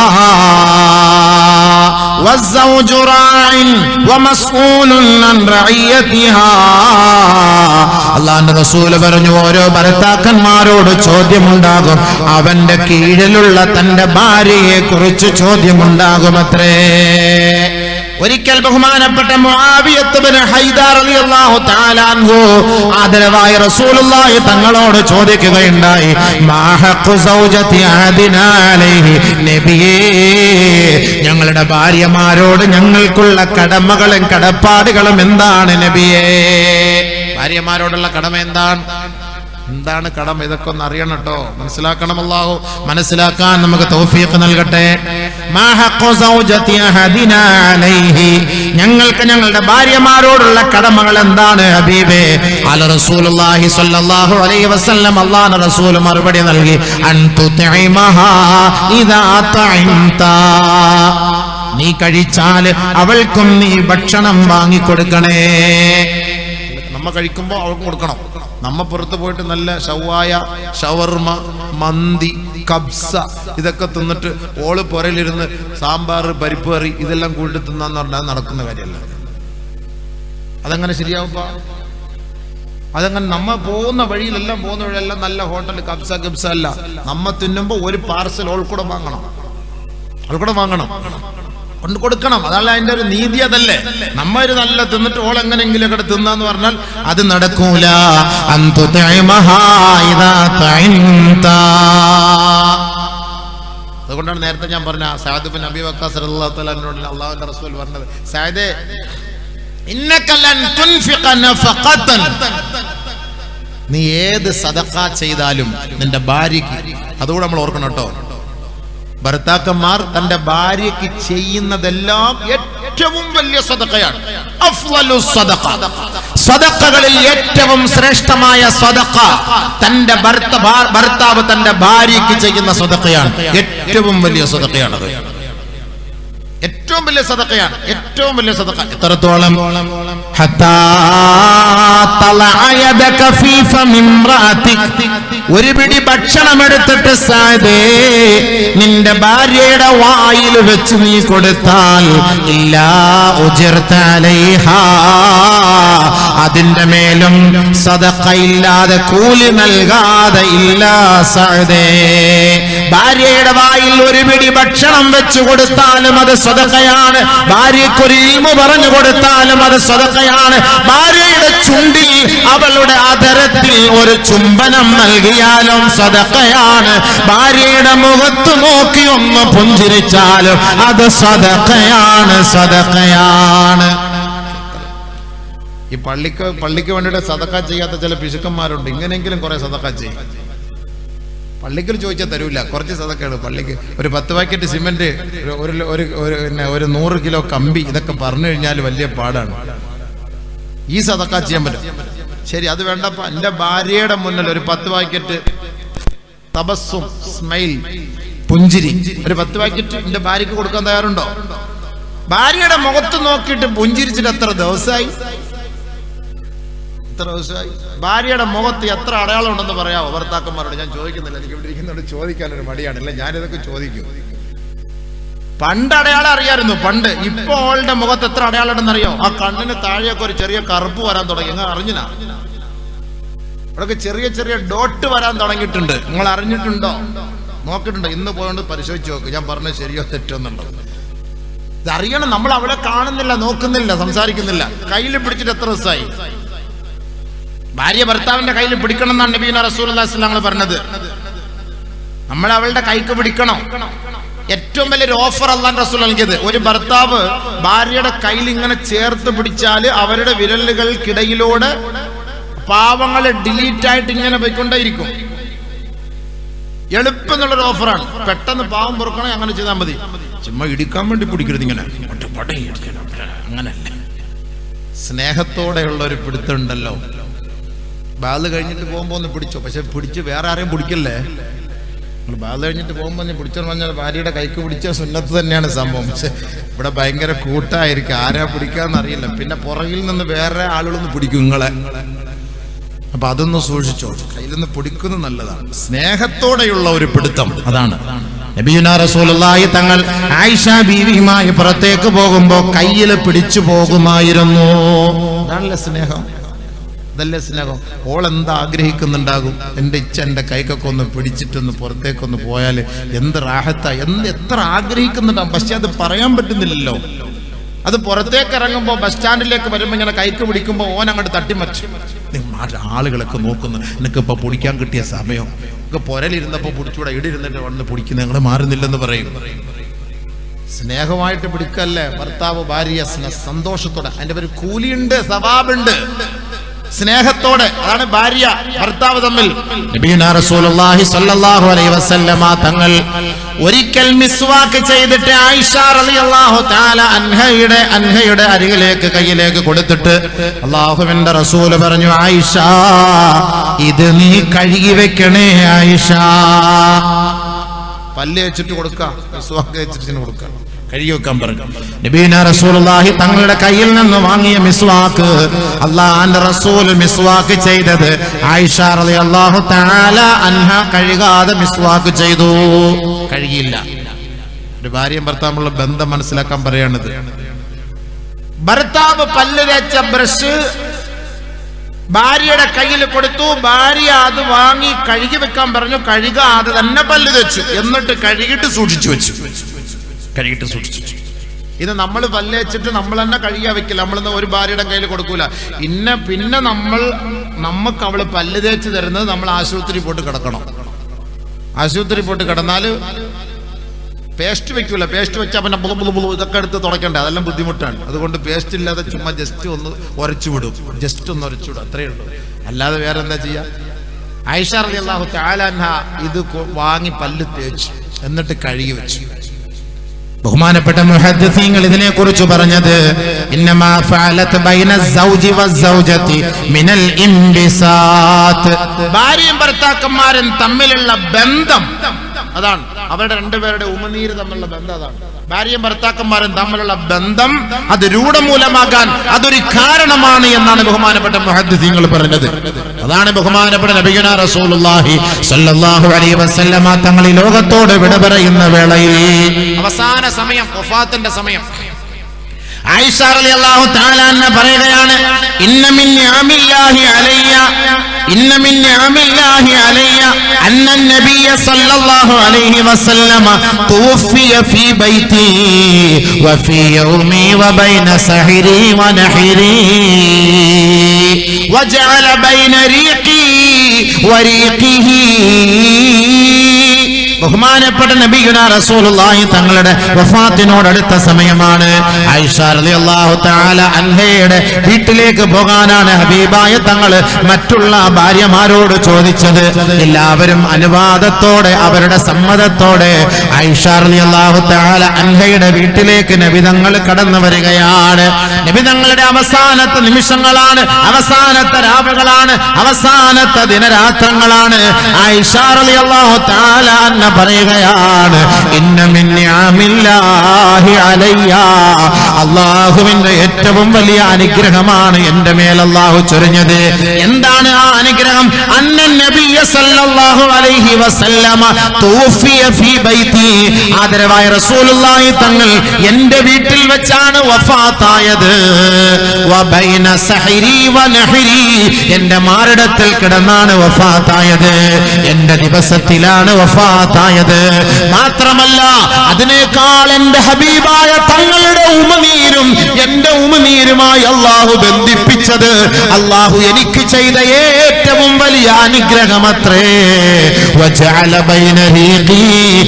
Speaker 1: والزوج راع ومسؤول عن رعيتها അള്ളാന്റെ റസൂല് പറഞ്ഞു ഓരോ ഭർത്താക്കന്മാരോട് ചോദ്യമുണ്ടാകും അവന്റെ കീഴിലുള്ള തന്റെ ഭാര്യയെ കുറിച്ച് ചോദ്യമുണ്ടാകുമത്രേ ഒരിക്കൽ ബഹുമാനപ്പെട്ട മുആവിയത്ത് ബിൻ ഹൈദർ റളിയല്ലാഹു തആല അൻഹു ആദരവായ റസൂലുള്ളാഹി തങ്ങളോട് ചോദിക്കുകയുണ്ടായി മാ ഹഖ്ഖു സൗജത്തി അഹദിനാ അലൈഹി നബിയേ ഞങ്ങളുടെ ഭാര്യമാരോട് ഞങ്ങൾക്കുള്ള കടമകളും കടപ്പാടുകളും എന്താണ് നബിയേ ഭാര്യമാരോടുള്ള കടമ എന്താണ് എന്താണ് കടമ ഇതൊക്കെ ഒന്ന് അറിയണം കേട്ടോ മനസ്സിലാക്കണം അല്ലാഹു മനസ്സിലാക്കാൻ നമുക്ക് തൗഫീഖ് നൽകട്ടെ മാ ഹഖ്ഖു സൗജത്തി അഹദിനാ അലൈഹി ഞങ്ങൾക്ക് ഞങ്ങളുടെ ഭാര്യമാരോടുള്ള കടമകൾ എന്താണ് ഹബീബേ അല റസൂലുള്ളാഹി സ്വല്ലല്ലാഹു അലൈഹി വസല്ലം അല്ലാഹുവിന്റെ റസൂൽ മറുപടി നൽകി അൻ തുത്ഇമഹാ ഇദാ തഇംത നീ കഴിച്ചാൽ അവൾക്കും നീ ഭക്ഷണം വാങ്ങിക്കൊടുക്കണേ നമ്മ കഴിക്കുമ്പോൾ അവൾക്ക് കൊടുക്കണം നമ്മ പുറത്ത് പോയിട്ട് നല്ല ഷവായ ഷവർമ മന്തി കബ്സ ഇതൊക്കെ തിന്നിട്ട് ഓള് പുറയിലിരുന്ന് സാമ്പാർ പരിപ്പ് കറി ഇതെല്ലാം കൂട്ടി തിന്നാന്ന് പറഞ്ഞാൽ നടക്കുന്ന കാര്യമല്ല അതെങ്ങനെ ശരിയാവുമ്പോ അതങ്ങനെ നമ്മ പോകുന്ന വഴിയിലെല്ലാം പോകുന്ന വഴിയെല്ലാം നല്ല ഹോട്ടൽ കബ്സ കബ്സ അല്ല നമ്മ തിന്നുമ്പോ ഒരു പാർസൽ ഓൾക്കൂടെ വാങ്ങണം ഓൾക്കൂടെ വാങ്ങണം കൊണ്ട് കൊടുക്കണം അതല്ല അതിന്റെ ഒരു നീതി അതല്ലേ നമ്മ ഒരു നല്ല തിന്നിട്ട് ഓൾ എങ്ങനെയെങ്കിലും ഒക്കെ തിന്നാന്ന് പറഞ്ഞാൽ അത് നടക്കൂല അന്തു തഇമഹാ ഇദാ തഇംത. അതുകൊണ്ടാണ് നേരത്തെ ഞാൻ പറഞ്ഞ സാദ് ബിൻ അബി വക്കാസ് റളിയല്ലാഹു തആല എന്നോട് അള്ളാഹുവിന്റെ റസൂൽ പറഞ്ഞത് സാദേ ഇന്നക ലൻ തുൻഫിഖ നഫഖതൻ നീ ഏത് സദഖ ചെയ്താലും നിന്റെ ഭാര്യയ്ക്ക് അതുകൂടെ നമ്മൾ ഓർക്കണം കേട്ടോ ഭർത്താക്കന്മാർ തന്റെ ഭാര്യയ്ക്ക് ചെയ്യുന്നതെല്ലാം ഏറ്റവും വലിയ സദക്കയാണ് അഫ്ളലു സദഖ. സദഖകളിൽ ഏറ്റവും ശ്രേഷ്ഠമായ സദഖ തന്റെ ഭർത്ത ഭാ- ഭർത്താവ് തന്റെ ഭാര്യയ്ക്ക് ചെയ്യുന്ന സദക്കയാണ് ഏറ്റവും വലിയ സദക്കയാണത് ഏറ്റവും വലിയ സദക്കയാണ് ഏറ്റവും വലിയ സദക്ക എത്രത്തോളം ഹത്താ തലഅ യദക ഫീ ഫമി ഇംറഅതിക്. ഒരു പിടി ഭക്ഷണം എടുത്തിട്ട് സാദേ നിന്റെ ഭാര്യയുടെ വായിൽ വെച്ച് നീ കൊടുത്താൽ ഇല്ലാ ഉജിർത അലൈഹാ അതിന്റെ മേലും സദക്ക ഇല്ലാതെ കൂലി നൽകാതെ ഇല്ല സഅദേ ഭാര്യയുടെ വായിൽ ഒരു പിടി ഭക്ഷണം വെച്ചു കൊടുത്താലും അത് സ്വതക്കയാണ് ഭാര്യയ്ക്കൊരു ഇൽമു പറഞ്ഞു കൊടുത്താലും അത് സ്വതക്കയാണ് ഭാര്യയുടെ ചുണ്ടിൽ അവളുടെ അതരത്തിൽ ഒരു ചുംബനം നൽകിയാലും സ്വതക്കയാണ് ഭാര്യയുടെ മുഖത്ത് നോക്കി ഒന്ന് പുഞ്ചിരിച്ചാലും അത് സ്വതക്കയാണ് സ്വതക്കയാണ് ഈ പള്ളിക്ക് പള്ളിക്ക് വേണ്ടിയിട്ട് സതക്ക ചെയ്യാത്ത ചില പിശുക്കന്മാരുണ്ട് ഇങ്ങനെയെങ്കിലും കുറെ സതക്ക ചെയ്യും പള്ളിക്കൽ ചോദിച്ചാൽ തരൂല കുറച്ച് സതക്കാണ് പള്ളിക്ക് ഒരു പത്ത് പാക്കറ്റ് സിമെന്റ് ഒരു- ഒരു ഒരു ഒരു പിന്നെ ഒരു നൂറ് കിലോ കമ്പി ഇതൊക്കെ പറഞ്ഞു കഴിഞ്ഞാൽ വലിയ പാടാണ് ഈ സതക്ക ചെയ്യാൻ പറ്റും ശരി അത് വേണ്ടപ്പ എന്റെ ഭാര്യയുടെ മുന്നിൽ ഒരു പത്ത് പാക്കറ്റ് തപസ്സും സ്മൈൽ പുഞ്ചിരി ഒരു പത്ത് പാക്കറ്റ് എന്റെ ഭാര്യക്ക് കൊടുക്കാൻ തയ്യാറുണ്ടോ ഭാര്യയുടെ മുഖത്ത് നോക്കിയിട്ട് പുഞ്ചിരിച്ചിട്ട് എത്ര ദിവസമായി എത്ര ദിവസമായി ഭാര്യയുടെ മുഖത്ത് എത്ര അടയാളം ഉണ്ടെന്ന് പറയാമോ ഭർത്താക്കന്മാരോട് ഞാൻ ചോദിക്കുന്നില്ല എനിക്ക് ഇവിടെ ഇരിക്കുന്നോട് ചോദിക്കാനൊരു മടിയാണല്ലേ ഞാനിതൊക്കെ ചോദിക്കും പണ്ട് അടയാളം അറിയായിരുന്നു പണ്ട് ഇപ്പൊ അവളുടെ മുഖത്ത് എത്ര അടയാളം ഉണ്ടെന്നറിയോ ആ കണ്ണിന് താഴെയൊക്കെ ഒരു ചെറിയ കറുപ്പ് വരാൻ തുടങ്ങി നിങ്ങൾ അറിഞ്ഞിനാ അവിടെയൊക്കെ ചെറിയ ചെറിയ ഡോട്ട് വരാൻ തുടങ്ങിയിട്ടുണ്ട് നിങ്ങൾ അറിഞ്ഞിട്ടുണ്ടോ നോക്കിയിട്ടുണ്ടോ ഇന്ന് പോയോണ്ട് പരിശോധിച്ച് നോക്ക് ഞാൻ പറഞ്ഞത് ശരിയോ തെറ്റോ എന്നുള്ളത് ഇത് അറിയണം നമ്മൾ അവളെ കാണുന്നില്ല നോക്കുന്നില്ല സംസാരിക്കുന്നില്ല കയ്യിൽ പിടിച്ചിട്ട് എത്ര ദിവസമായി ഭാര്യ ഭർത്താവിന്റെ കയ്യിൽ പിടിക്കണം എന്നാണ് നബീന റസൂൽ പറഞ്ഞത് നമ്മൾ അവളുടെ കൈക്ക് പിടിക്കണം ഏറ്റവും വലിയൊരു ഓഫർ അല്ലാൻ റസൂൽ നൽകിയത് ഒരു ഭർത്താവ് ഭാര്യയുടെ കയ്യിൽ ഇങ്ങനെ ചേർത്ത് പിടിച്ചാൽ അവരുടെ വിരലുകൾക്കിടയിലൂടെ പാവങ്ങൾ ഡിലീറ്റ് ആയിട്ട് ഇങ്ങനെ പോയിക്കൊണ്ടേയിരിക്കും എളുപ്പം എന്നുള്ളൊരു ഓഫറാണ് പെട്ടെന്ന് പാവം പൊറുക്കണേ അങ്ങനെ ചെയ്താൽ മതി ചുമ്മാ ഇടിക്കാൻ വേണ്ടി പിടിക്കരുത് ഇങ്ങനെ ഒറ്റ പട ഇടിക്കണം. അങ്ങനല്ല സ്നേഹത്തോടെയുള്ള ഒരു പിടുത്തമുണ്ടല്ലോ ബാല് കഴിഞ്ഞിട്ട് പോകുമ്പോ ഒന്ന് പിടിച്ചോ പക്ഷെ പിടിച്ച് വേറെ ആരെയും പിടിക്കല്ലേ നിങ്ങൾ ബാല് കഴിഞ്ഞിട്ട് പോകുമ്പോൾ ഒന്ന് പിടിച്ചെന്ന് പറഞ്ഞാൽ ഭാര്യയുടെ കൈക്ക് പിടിച്ച സുന്നത്ത് തന്നെയാണ് സംഭവം പക്ഷെ ഇവിടെ ഭയങ്കര കൂട്ടായിരിക്കും ആരാ പിടിക്കാന്ന് അറിയില്ല പിന്നെ പുറകിൽ നിന്ന് വേറെ ആളുകളൊന്ന് പിടിക്കും നിങ്ങളെ അപ്പൊ അതൊന്ന് സൂക്ഷിച്ചോ കയ്യിൽ നിന്ന് പിടിക്കുന്നത് നല്ലതാണ് സ്നേഹത്തോടെയുള്ള ഒരു പിടുത്തം അതാണ് നബിയുന റസൂലുള്ളാഹി തങ്ങൾ ആയിഷ ബീവിയുമായി പുറത്തേക്ക് പോകുമ്പോ കയ്യിൽ പിടിച്ചു പോകുമായിരുന്നു അതാണല്ലേ സ്നേഹം അതല്ലേ സ്നേഹം ഓൾ എന്താ ആഗ്രഹിക്കുന്നുണ്ടാകും എൻ്റെ ഇച്ഛ എൻ്റെ കൈക്കൊക്കെ ഒന്ന് പിടിച്ചിട്ടൊന്ന് പുറത്തേക്കൊന്ന് പോയാൽ എന്ത് റാഹത്ത എന്ത് എത്ര ആഗ്രഹിക്കുന്നുണ്ടാകും പക്ഷെ അത് പറയാൻ പറ്റുന്നില്ലല്ലോ
Speaker 2: അത് പുറത്തേക്ക് ഇറങ്ങുമ്പോൾ ബസ് സ്റ്റാൻഡിലേക്ക് വരുമ്പോൾ ഇങ്ങനെ കൈക്ക് പിടിക്കുമ്പോൾ ഓൻ അങ്ങോട്ട് തട്ടിമറിച്ചു നിങ്ങൾ ആളുകളൊക്കെ നോക്കുന്നു നിനക്ക് ഇപ്പൊ പൊടിക്കാൻ കിട്ടിയ സമയം ഒക്കെ പുരലിരുന്നപ്പോ പിടിച്ചൂടെ ഇടിരുന്നിട്ട് വന്ന് പിടിക്കുന്ന ഞങ്ങൾ മാറുന്നില്ലെന്ന് പറയും സ്നേഹമായിട്ട് പിടിക്കല്ലേ ഭർത്താവ് ഭാര്യ സ്ന- സന്തോഷത്തോടെ അതിന്റെ പേര് കൂലിയുണ്ട് സവാബുണ്ട് സ്നേഹത്തോടെ അതാണ് ഭാര്യ ഭർത്താവ് തമ്മിൽ
Speaker 1: നബിയുനാ റസൂലുള്ളാഹി സ്വല്ലല്ലാഹു അലൈഹി വസല്ലമ തങ്ങൾ
Speaker 2: ഒരിക്കൽ മിസ്വാക്ക് ചെയ്തിട്ട് ആയിഷ റളിയല്ലാഹു തആല അൻഹയുടെ അൻഹയുടെ അരികിലേക്ക് കയ്യിലേക്ക് കൊടുത്തിട്ട്
Speaker 1: അള്ളാഹുവിന്റെ റസൂല് പറഞ്ഞു ആയിഷ ഇത് നീ കഴുകി വെക്കണേ ആയിഷ
Speaker 2: പല്ല് വെച്ചിട്ട് കൊടുക്കാം മിസ്വാക്ക് വെച്ചിട്ട് കൊടുക്കാം കഴുകി വെക്കാൻ പറഞ്ഞു
Speaker 1: നബീന റസൂലുള്ളാഹി തങ്ങളുടെ കയ്യിൽ നിന്ന് വാങ്ങിയ മിസ്വാക്ക് അള്ളാഹാന്റെ റസൂൽ മിസ്വാക്ക് ചെയ്തത് ആയിഷ റളിയല്ലാഹു തആല അൻഹ കഴുകാതെ മിസ്വാക്ക് ചെയ്തു
Speaker 2: കഴുകിയില്ല
Speaker 1: ഒരു ഭാര്യയും ഭർത്താവുമുള്ള ബന്ധം മനസ്സിലാക്കാൻ പറയാണിത്
Speaker 2: ഭർത്താവ് പല്ല് തേച്ച ബ്രഷ് ഭാര്യയുടെ കയ്യിൽ കൊടുത്തു ഭാര്യ അത് വാങ്ങി കഴുകി വെക്കാൻ പറഞ്ഞു കഴുകാതെ തന്നെ പല്ല് തെച്ചു എന്നിട്ട് കഴുകിയിട്ട് സൂക്ഷിച്ചു വെച്ചു കഴുകിയിട്ട് സൂക്ഷിച്ചു വെച്ചു. ഇത് നമ്മൾ പല്ല് വെച്ചിട്ട് നമ്മൾ തന്നെ കഴുകിയാ വെക്കില്ല നമ്മളൊന്നും ഒരു ഭാര്യയുടെ കയ്യിൽ കൊടുക്കൂല പിന്നെ പിന്നെ നമ്മൾ നമുക്ക് അവള് പല്ല് തേച്ച് തരുന്നത് നമ്മൾ ആശുപത്രി പോയിട്ട് കിടക്കണം ആശുപത്രി പോയിട്ട് കിടന്നാല് പേസ്റ്റ് വെക്കൂല പേസ്റ്റ് വെച്ചാൽ പിന്നെ ബുളു ബുളു ബുളു ഇതൊക്കെ എടുത്ത് തുടക്കണ്ടേ അതെല്ലാം ബുദ്ധിമുട്ടാണ് അതുകൊണ്ട് പേസ്റ്റ് ഇല്ലാതെ ചുമ്മാ ജസ്റ്റ് ഒന്ന് ഉരച്ചു വിടും ജസ്റ്റ് ഒന്ന് ഉരച്ചു വിടും അത്രയേ ഉള്ളൂ അല്ലാതെ വേറെ എന്താ ചെയ്യാ ഐഷ റളിയല്ലാഹു തആല അൻഹ ഇത് കൊ- വാങ്ങി പല്ല് തേച്ചു എന്നിട്ട് കഴുകി വെച്ചു
Speaker 1: ബഹുമാനപ്പെട്ട മുഹദ്ദിസീങ്ങൾ ഇതിനെ കുറിച്ച് പറഞ്ഞത് ഇന്നമാ ഫഅലത് ബൈന സൗജി വസ്സൗജതി മിനൽ ഇംബിസാത്ത്
Speaker 2: ഭാര്യയും ഭർത്താക്കന്മാരും തമ്മിലുള്ള ബന്ധം അതാണ് അവരുടെ രണ്ടുപേരുടെ ഉമനീര് തമ്മിലുള്ള ബന്ധം അതാണ് ഭാര്യയും ഭർത്താക്കന്മാരും തമ്മിലുള്ള ബന്ധം അത് രൂഢമൂലമാകാൻ അതൊരു കാരണമാണ് എന്നാണ് ബഹുമാനപ്പെട്ട മുഹദ്ദിസീങ്ങൾ പറഞ്ഞത്
Speaker 1: അതാണ് ബഹുമാനപ്പെട്ട നബിയുന റസൂലുള്ളാഹി സ്വല്ലല്ലാഹു അലൈഹി വസല്ലമ തങ്ങൾ ഈ ലോകത്തോട് വിട പറയുന്ന വേളയിൽ
Speaker 2: അവസാന സമയം വഫാത്തിന്റെ സമയം
Speaker 1: ആയിഷ റളിയല്ലാഹു തആല അൻഹ പറയുകയാണ് ഇന്ന മിൻ നിഅമില്ലാഹി അലയ്യ ഇന്ന മിൻ നിഅമില്ലാഹി അലയ്യ അന്ന നബിയ സല്ലല്ലാഹു അലൈഹി വസല്ലമ തുവഫിയ ഫീ ബൈതി വഫീ യൗമി വബൈന സഹരി വനഹരി وجعل بين ريقي وريقه ബഹുമാനപ്പെട്ട നബിയുന റസൂലുള്ളാഹി തങ്ങളുടെ വഫാത്തിനോടടുത്ത സമയമാണ് ആയിഷ റളിയല്ലാഹു തആല അൻഹയുടെ വീട്ടിലേക്ക് പോകാനാണ് ഹബീബായ തങ്ങൾ മറ്റുള്ള ഭാര്യമാരോട് ചോദിച്ചത് എല്ലാവരും അനുവാദത്തോടെ അവരുടെ സമ്മതത്തോടെ ആയിഷ റളിയല്ലാഹു തആല അൻഹയുടെ വീട്ടിലേക്ക് നബി തങ്ങൾ കടന്നു വരികയാണ് നബി തങ്ങളുടെ അവസാനത്തെ നിമിഷങ്ങളാണ് അവസാനത്തെ രാവുകളാണ് അവസാനത്തെ ദിനരാത്രങ്ങളാണ് ആയിഷ റളിയല്ലാഹു തആല അന്ന പറയുകയാണ് ഇന്ന മിൻ നിഅമില്ലാഹി അലയ്യ അല്ലാഹുവിന്റെ ഏറ്റവും വലിയ അനുഗ്രഹമാണ് എൻ്റെ മേൽ അല്ലാഹു ചൊരിഞ്ഞത് എന്താണ് ആ അനുഗ്രഹം അന്ന നബിയ സല്ലല്ലാഹു അലൈഹി വസല്ലമ തൂഫിയ ഫീ ബൈതി ആദരവായ റസൂലുള്ളാഹി തങ്ങൾ എൻ്റെ വീട്ടിൽ വെച്ചാണ് വഫാത്തായത് വബൈന സഹരി വനഹരി എൻ്റെ മാറിടത്തിൽ കിടന്നാണ് വഫാത്തായത് എൻ്റെ ദിവസത്തിലാണ് വഫാത്തായത് മാത്രമല്ല അതിനേക്കാൾ എൻ്റെ ഹബീബായ തങ്ങളുടെ ഉമനീരും എൻ്റെ ഉമനീരുമായി അള്ളാഹു ബന്ധിപ്പിച്ചത് അള്ളാഹു എനിക്ക് ചെയ്ത ഏറ്റവും വലിയ അനുഗ്രഹമത്രേ വജഅല ബൈന റീഖി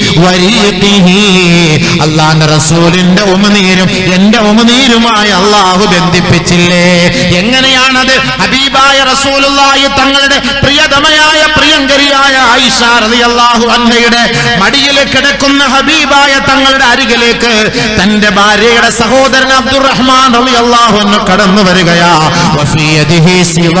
Speaker 1: വരീഖിഹി അള്ളാഹുവിന്റെ റസൂലിന്റെ ഉമനീരും എൻ്റെ ഉമനീരുമായി അള്ളാഹു ബന്ധിപ്പിച്ചില്ലേ എങ്ങനെയാണത് ഹബീബായ റസൂലുള്ളാഹി തങ്ങളുടെ പ്രിയതമയായ പ്രിയങ്കരിയായ ആയിഷ റളിയല്ലാഹു അൻഹയുടെ മടിയിൽ കിടക്കുന്ന ഹബീബായ തങ്ങളുടെ അരികിലേക്ക് തന്റെ ഭാര്യയുടെ സഹോദരൻ അബ്ദുറഹ്മാൻ റളിയല്ലാഹു അൻഹു കടന്നു വരികയാ വഫീ യദിഹി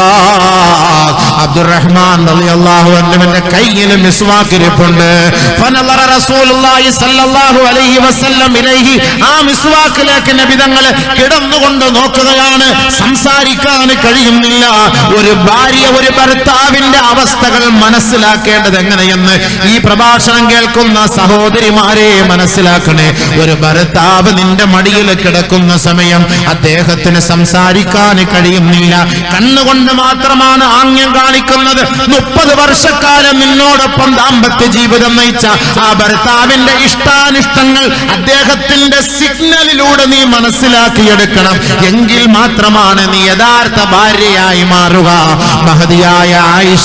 Speaker 1: സിവാക് അബ്ദുറഹ്മാൻ റളിയല്ലാഹു അൻഹുവിന്റെ കയ്യിൽ മിസ്വാക്ക് ഇരിപ്പുണ്ട് ഫനളറ റസൂലുള്ളാഹി സ്വല്ലല്ലാഹു അലൈഹി വസല്ലം ഇലൈഹി ആ മിസ്വാക്കിലേക്ക് നബി തങ്ങൾ കിടന്നുകൊണ്ട് നോക്കുകയാണ് സംസാരിക്കാൻ കഴിയുന്നില്ല ഒരു ഭാര്യ ഒരു ഭർത്താവിന്റെ അവസ്ഥകൾ മനസ്സിലാക്കേണ്ടത് എങ്ങനെയെന്ന് ഈ പ്രഭാഷണം കേൾക്കുന്ന സഹോദരിമാരെ മനസ്സിലാക്കണേ ഒരു ഭർത്താവ് നിന്റെ മടിയിൽ കിടക്കുന്ന സമയം അദ്ദേഹത്തിന് സംസാരിക്കാൻ കഴിയുന്നില്ല കണ്ണുകൊണ്ട് മാത്രമാണ് ആംഗ്യം കാണിക്കുന്നത്
Speaker 2: കാണിക്കുന്നത് മുപ്പത് വർഷക്കാലം നിന്നോടൊപ്പം ദാമ്പത്യ ജീവിതം നയിച്ച ആ ഭർത്താവിന്റെ ഇഷ്ടാനിഷ്ടങ്ങൾ അദ്ദേഹത്തിന്റെ സിഗ്നലിലൂടെ നീ മനസ്സിലാക്കിയെടുക്കണം എങ്കിൽ മാത്രമാണ് നീ യഥാർത്ഥ ഭാര്യയായി മാറുക മഹതിയായ ആയിഷ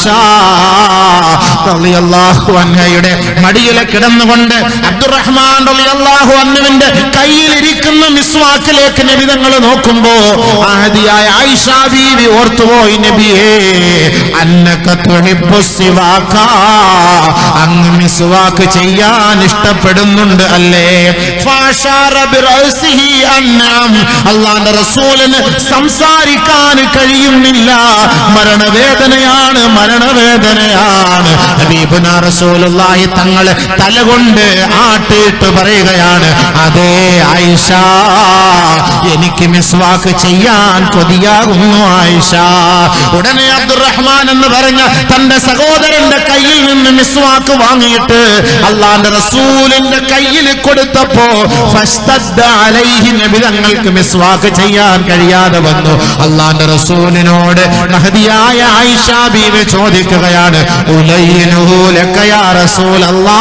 Speaker 2: റളിയല്ലാഹു അൻഹയുടെ മടിയിലെ കിടന്നുകൊണ്ട് അബ്ദുറഹ്മാൻ റളിയല്ലാഹു അൻഹുവിന്റെ കയ്യിലിരിക്കുന്ന മിസ്വാക്കിലേക്ക് നബിതങ്ങൾ നോക്കുമ്പോ ആഹദിയായ ആയിഷ ബീവി ഓർത്തുപോയി നബിയേ അന്നക തുഹിബ്ബു സിവാക അങ്ങ് മിസ്വാക്ക് ചെയ്യാൻ ഇഷ്ടപ്പെടുന്നുണ്ട് അല്ലേ ഫാഷാറ ബിറഅസിഹി അന്നാം അല്ലാഹുവിന്റെ റസൂലിന് സംസാരിക്കാൻ കഴിയുന്നില്ല മരണവേദനയാണ് മരണവേദനയാണ് ഹബീബുന റസൂലുള്ളാഹി തങ്ങളെ തലകൊണ്ട് ആട്ടിയിട്ട് പറയുകയാണ് അതേ ആയിഷ എനിക്ക് മിസ്വാക്ക് ചെയ്യാൻ കൊതിയാകുന്നു ആയിഷ ഉടനെ അബ്ദുറഹ്മാൻ എന്ന് പറഞ്ഞ തന്റെ സഹോദരന്റെ കയ്യിൽ നിന്ന് മിസ്വാക്ക് വാങ്ങിയിട്ട് അള്ളാന്റെ റസൂലിന്റെ കയ്യിൽ കൊടുത്തപ്പോ ഫസ്തദ്ദ അലൈഹി നബി തങ്ങൾക്ക് മിസ്വാക്ക് ചെയ്യാൻ കഴിയാതെ വന്നു അള്ളാന്റെ റസൂലിനോട് മഹതിയായ ആയിഷ ബീവി ചോദിക്കുകയാണ് ഉലയ്യിനുഹു ലക യാ റസൂലല്ലാ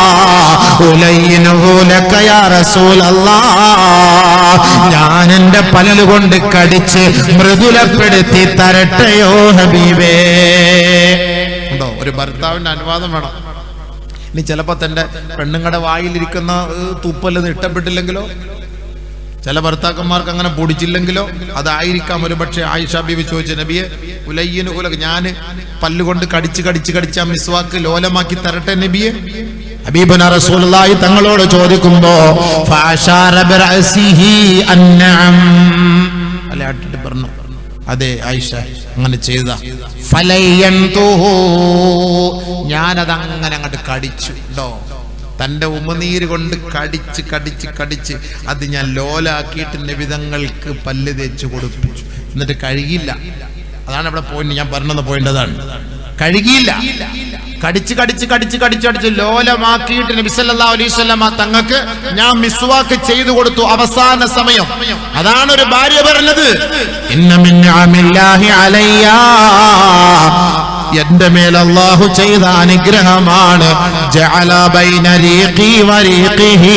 Speaker 2: ഉലയ്യിനുഹു ലക യാ റസൂലല്ലാ ഞാൻ എന്റെ പലല് കൊണ്ട് കടിച്ച് മൃദുലപ്പെടുത്തി തരട്ടെയോ ഹബീബേ
Speaker 1: ഉണ്ടോ ഒരു ഭർത്താവിന്റെ അനുവാദം വേണം ഇനി ചിലപ്പോ തന്റെ പെണ്ണുങ്ങളുടെ വായിലിരിക്കുന്ന ഏഹ്, തുപ്പലൊന്നും ഇഷ്ടപ്പെട്ടില്ലെങ്കിലോ ചില ഭർത്താക്കന്മാർക്ക് അങ്ങനെ പൊടിച്ചില്ലെങ്കിലോ അതായിരിക്കാം ഒരു പക്ഷേ ആയിഷ ബീവി ചോദിച്ച നബിയെ ഉലയ്യന് ഉലക ഞാന് പല്ലുകൊണ്ട് കടിച്ച് കടിച്ച് കടിച്ച് ആ മിസ്വാക്ക് ലോലമാക്കി തരട്ടെ നബിയെ
Speaker 2: ഹബീബന റസൂലുള്ളാഹി തങ്ങളോട് ചോദിക്കുമ്പോ ഫാശാറ ബിറഅസിഹി അന്നഅം
Speaker 1: അല്ലെ അട്ടിട്ട് പറഞ്ഞു അതെ ആയിഷ അങ്ങനെ ചെയ്ത
Speaker 2: ഫലയ്യൻതുഹു
Speaker 1: ഞാനത് അങ്ങനെ അങ്ങോട്ട് കടിച്ചു കേട്ടോ തന്റെ ഉമനീര് കൊണ്ട് കടിച്ച് കടിച്ച് കടിച്ച് അത് ഞാൻ ലോലാക്കിയിട്ട് നിവിധങ്ങൾക്ക് പല്ല് തേച്ച് കൊടുപ്പിച്ചു എന്നിട്ട് കഴുകിയില്ല അതാണ് ഇവിടെ പോയിന്റ് ഞാൻ പറഞ്ഞത് പോയിന്റ് അതാണ് കഴുകിയില്ല കടിച്ച് കടിച്ച് കടിച്ച് കടിച്ച് കടിച്ച് ലോലമാക്കിയിട്ട് നബി സല്ലല്ലാഹു അലൈഹി വസല്ലമ തങ്ങൾക്ക് ഞാൻ മിസ്വാക്ക് ചെയ്തു കൊടുത്തു അവസാന സമയം അതാണ് ഒരു ഭാര്യ പറഞ്ഞത്
Speaker 2: ഇന്ന മിൻ നിഅമില്ലാഹി അലയ്യ എന്റെ മേൽ അല്ലാഹു ചെയ്ത അനുഗ്രഹമാണ് ജഅല ബൈന റീഖി വരീഖിഹി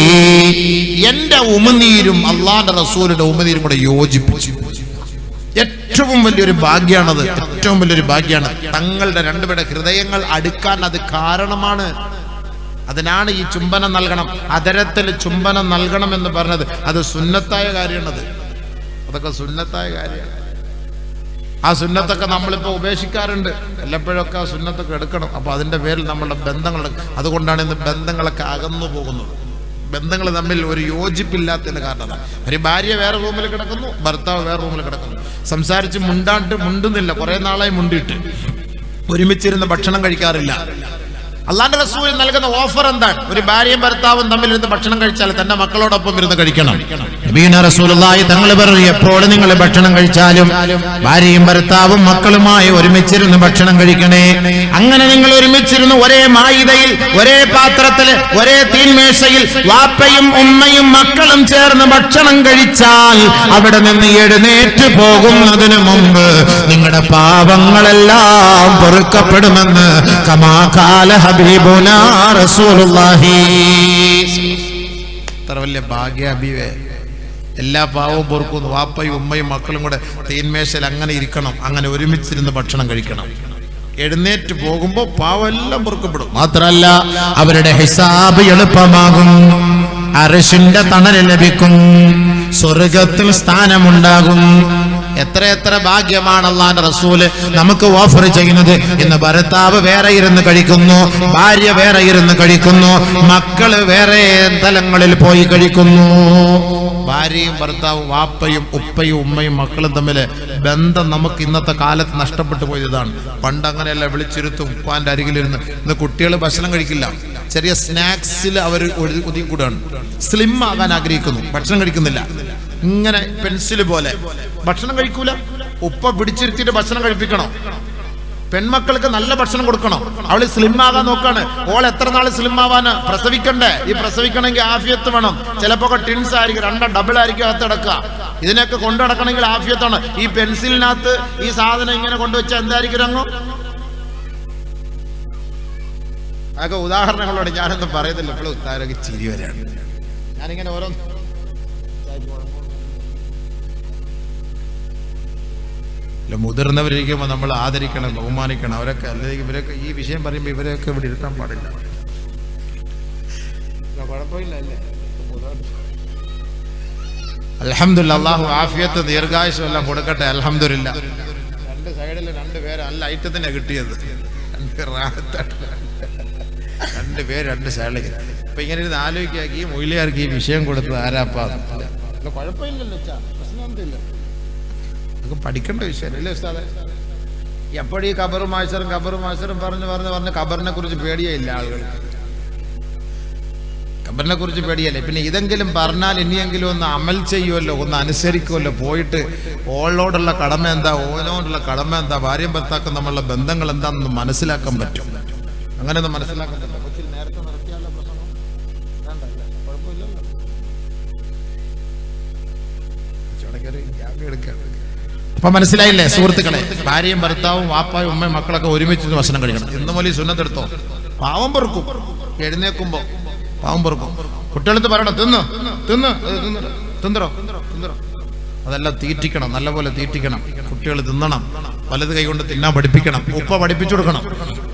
Speaker 1: എന്റെ ഉമനീരും അള്ളാന്റെ റസൂലിന്റെ ഉമനീരും കൂടെ യോജിപ്പിച്ചു ഏറ്റവും വലിയൊരു ഭാഗ്യാണത് ഏറ്റവും വലിയൊരു ഭാഗ്യാണ് തങ്ങളുടെ രണ്ടുപേരുടെ ഹൃദയങ്ങൾ അടുക്കാൻ അത് കാരണമാണ് അതിനാണ് ഈ ചുംബനം നൽകണം അതരത്തിൽ ചുംബനം നൽകണം എന്ന് പറഞ്ഞത് അത് സുന്നത്തായ കാര്യമാണത് അതൊക്കെ സുന്നത്തായ കാര്യമാണ് ആ സുന്നത്തൊക്കെ നമ്മളിപ്പോ ഉപേക്ഷിക്കാറുണ്ട് വല്ലപ്പോഴൊക്കെ ആ സുന്നത്തൊക്കെ എടുക്കണം അപ്പൊ അതിന്റെ പേരിൽ നമ്മളുടെ ബന്ധങ്ങൾ അതുകൊണ്ടാണ് ഇന്ന് ബന്ധങ്ങളൊക്കെ അകന്നു പോകുന്നത് ബന്ധങ്ങൾ തമ്മിൽ ഒരു യോജിപ്പില്ലാത്തതിന് കാരണം അതാണ്. ഒരു ഭാര്യ വേറെ റൂമിൽ കിടക്കുന്നു ഭർത്താവ് വേറെ റൂമിൽ കിടക്കുന്നു സംസാരിച്ച് മുണ്ടാണ്ട് മുണ്ടുന്നില്ല കുറെ നാളായി മുണ്ടിട്ട് ഒരുമിച്ചിരുന്ന് ഭക്ഷണം കഴിക്കാറില്ല അള്ളാന്റെ റസൂൽ നൽകുന്ന ഓഫർ എന്താണ് ഒരു ഭാര്യയും ഭർത്താവും തമ്മിൽ ഇരുന്ന് ഭക്ഷണം കഴിച്ചാൽ തന്റെ മക്കളോടൊപ്പം ഇരുന്ന് കഴിക്കണം
Speaker 2: നബീന റസൂലുള്ളാഹി തങ്ങൾ പറഞ്ഞു എപ്പോൾ നിങ്ങൾ ഭക്ഷണം കഴിച്ചാലും ഭാര്യയും ഭർത്താവും മക്കളുമായി ഒരുമിച്ചിരുന്ന് ഭക്ഷണം കഴിക്കണേ
Speaker 1: അങ്ങനെ നിങ്ങൾ ഒരുമിച്ചിരുന്ന് ഒരേ മായിതയിൽ ഒരേ പാത്രത്തിൽ ഒരേ തീന്മേശയിൽ വാപ്പയും ഉമ്മയും മക്കളും ചേർന്ന് ഭക്ഷണം കഴിച്ചാൽ
Speaker 2: അവിടെ നിന്ന് എഴുന്നേറ്റ് പോകുന്നതിന് മുമ്പ് നിങ്ങളുടെ പാപങ്ങളെല്ലാം പൊറുക്കപ്പെടുമെന്ന് കമാകാല ഹബീബുന റസൂലുള്ളാഹി
Speaker 1: അത്ര വലിയ ഭാഗ്യ അബീവേ എല്ലാ പാവവും പൊറുക്കുന്നു വാപ്പയും ഉമ്മയും മക്കളും കൂടെ തീന്മേശയിൽ അങ്ങനെ ഇരിക്കണം അങ്ങനെ ഒരുമിച്ചിരുന്ന് ഭക്ഷണം കഴിക്കണം എഴുന്നേറ്റ് പോകുമ്പോൾ പാവം എല്ലാം പൊറുക്കപ്പെടും
Speaker 2: മാത്രല്ല അവരുടെ ഹിസാബ് എളുപ്പമാകും അരശിന്റെ തണൽ ലഭിക്കും സ്വർഗത്തിൽ സ്ഥാനമുണ്ടാകും എത്ര എത്ര ഭാഗ്യമാണ് അള്ളാന്റെ റസൂല് നമുക്ക് ഓഫർ ചെയ്യുന്നത് ഇന്ന് ഭർത്താവ് വേറെ ഇരുന്ന് കഴിക്കുന്നു ഭാര്യ വേറെ ഇരുന്ന് കഴിക്കുന്നു മക്കള് വേറെ തലങ്ങളിൽ പോയി കഴിക്കുന്നു
Speaker 1: ഭാര്യയും ഭർത്താവും വാപ്പയും ഉപ്പയും ഉമ്മയും മക്കളും തമ്മിൽ ബന്ധം നമുക്ക് ഇന്നത്തെ കാലത്ത് നഷ്ടപ്പെട്ടു പോയതാണ് പണ്ട് അങ്ങനെയല്ല വിളിച്ചിരുത്തും ഉപ്പാന്റെ അരികിലിരുന്ന് ഇന്ന് കുട്ടികൾ ഭക്ഷണം കഴിക്കില്ല ചെറിയ സ്നാക്സിൽ അവർ ഒതുങ്ങി കൂടുകയാണ് സ്ലിം ആകാൻ ആഗ്രഹിക്കുന്നു ഭക്ഷണം കഴിക്കുന്നില്ല ഇങ്ങനെ പെൻസിൽ പോലെ ഭക്ഷണം കഴിക്കൂല ഉപ്പ പിടിച്ചിരുത്തിയിട്ട് ഭക്ഷണം കഴിപ്പിക്കണം പെൺമക്കൾക്ക് നല്ല ഭക്ഷണം കൊടുക്കണം അവള് സ്ലിം ആകാൻ നോക്കാണ് ഓൾ എത്ര നാൾ സ്ലിം ആവാന് പ്രസവിക്കണ്ടേ ഈ പ്രസവിക്കണമെങ്കിൽ ആഫിയത്ത് വേണം ചിലപ്പോ ടിൻസ് ആയിരിക്കും രണ്ട ഡബിൾ ആയിരിക്കും അകത്ത് കിടക്കുക
Speaker 2: ഇതിനൊക്കെ കൊണ്ടു നടക്കണമെങ്കിൽ ആഫിയത്താണ് ഈ പെൻസിലിനകത്ത് ഈ സാധനം ഇങ്ങനെ കൊണ്ടുവച്ചാൽ എന്തായിരിക്കും രംഗം അതൊക്കെ ഉദാഹരണങ്ങളോട് ഞാനൊന്നും പറയുന്നില്ല ഇപ്പോഴും ഉത്താരൊക്കെ ചിരി വരാണ് ഞാനിങ്ങനെ ഓരോ
Speaker 1: ഇല്ല മുതിർന്നവരിക്കുമ്പോൾ നമ്മൾ ആദരിക്കണം ബഹുമാനിക്കണം അവരൊക്കെ അല്ലെങ്കിൽ ഇവരൊക്കെ ഈ വിഷയം പറയുമ്പോൾ ഇവരെയൊക്കെ ഇവിടെ ഇരുത്താൻ പാടില്ല
Speaker 2: കുഴപ്പമില്ല അല്ലേ
Speaker 1: അലഹമില്ല അള്ളാഹു ആഫിയത്ത് ദീർഘായുസം എല്ലാം കൊടുക്കട്ടെ അലഹമില്ല
Speaker 2: രണ്ട് സൈഡിൽ രണ്ട് പേര്
Speaker 1: നല്ല ഐറ്റത്തിനെ കിട്ടിയത് രണ്ട് റാഹത്താണ്. രണ്ട് പേര് രണ്ട് ശാളിക അപ്പൊ ഇങ്ങനെ ഇരുന്ന് ആലോചിക്കുക ഈ മൊയിലിയാർക്ക് ഈ വിഷയം കൊടുത്തത് ആരാപ്പാ
Speaker 2: അല്ല കുഴപ്പമില്ലല്ലോ അച്ഛാ പ്രശ്നമൊന്നുമില്ല
Speaker 1: അതൊക്കെ പഠിക്കേണ്ട വിഷയം
Speaker 2: അല്ലേ ഉസ്താദെ എപ്പോഴും ഈ കബറും മാഴ്സറും കബറും മാഴ്സറും പറഞ്ഞു പറഞ്ഞു പറഞ്ഞ് കബറിനെ കുറിച്ച് പേടിയേ ഇല്ല ആളുകൾക്ക്
Speaker 1: ഖബറിനെ കുറിച്ച് പേടിയല്ലേ പിന്നെ ഇതെങ്കിലും പറഞ്ഞാൽ ഇനിയെങ്കിലും ഒന്ന് അമൽ ചെയ്യുമല്ലോ ഒന്ന് അനുസരിക്കുമല്ലോ പോയിട്ട് ഓളോടുള്ള കടമ എന്താ ഓനോടുള്ള കടമ എന്താ ഭാര്യയും ഭർത്താക്കും തമ്മിലുള്ള ബന്ധങ്ങൾ എന്താണെന്ന് മനസ്സിലാക്കാൻ പറ്റും അങ്ങനെ ഒന്ന് മനസ്സിലാക്കാൻ പറ്റും
Speaker 2: കൊച്ചിൽ നേരത്തെ നിർത്തിയാലുള്ള പ്രശ്നം വേണ്ടല്ലേ കുഴപ്പമില്ലല്ലോ
Speaker 1: അപ്പൊ മനസ്സിലായില്ലേ സുഹൃത്തുക്കളെ ഭാര്യയും ഭർത്താവും വാപ്പായും ഉമ്മയും മക്കളൊക്കെ ഒരുമിച്ച് ഭക്ഷണം കഴിക്കണം ഇന്ന് മുതൽ ഈ സുന്നത്തെടുത്തോ പാവം പെറുക്കും എഴുന്നേക്കുമ്പോ പാവം പെറുക്കും കുട്ടികളടുത്ത് പറയണം തിന്നു തിന്ന് അത് തിന്നോ തിന്നറോ തിന്നറോ അതെല്ലാം തീറ്റിക്കണം നല്ലപോലെ തീറ്റിക്കണം കുട്ടികൾ തിന്നണം വലത് കൈ കൊണ്ട് തിന്നാൻ പഠിപ്പിക്കണം ഉപ്പ പഠിപ്പിച്ചു കൊടുക്കണം